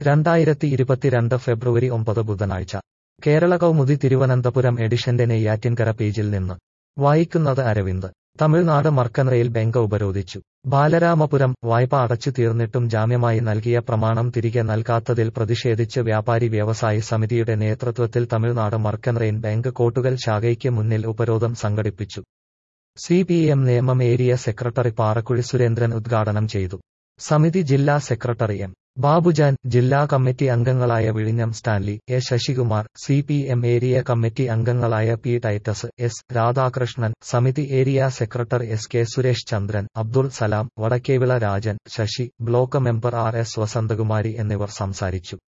രണ്ടായിരത്തി ഇരുപത്തിരണ്ട് ഫെബ്രുവരി ഒമ്പത് ബുധനാഴ്ച കേരള കൗമുദി തിരുവനന്തപുരം എഡിഷന്റെ നെയ്യാറ്റിൻകര പേജിൽ നിന്ന് വായിക്കുന്നത് Aravind Tamil Nadu mercantile bank ഉപരോധിച്ചു ബാലരാമപുരം വായ്പ അടച്ചു തീർന്നിട്ടും ജാമ്യമായി നൽകിയ പ്രമാണം തിരികെ നൽകാത്തതിൽ പ്രതിഷേധിച്ച് വ്യാപാരി വ്യവസായി സമിതിയുടെ നേതൃത്വത്തിൽ Tamil Nadu mercantile bank Kottukal ശാഖയ്ക്ക് മുന്നിൽ ഉപരോധം സംഘടിപ്പിച്ചു സി പി എം നിയമം ഏരിയ സെക്രട്ടറി പാറക്കുഴി സുരേന്ദ്രൻ ഉദ്ഘാടനം ചെയ്തു സമിതി ജില്ലാ സെക്രട്ടറി എം ബാബുജാൻ ജില്ലാ കമ്മിറ്റി അംഗങ്ങളായ വിഴിഞ്ഞം Stanley A Sasikumar C P M area committee അംഗങ്ങളായ പി ടൈറ്റസ് എസ് രാധാകൃഷ്ണൻ സമിതി area secretary S K Suresh Chandran Abdul Salam Vadakkevila Rajan Sasi block member R S Vasanthakumari എന്നിവർ സംസാരിച്ചു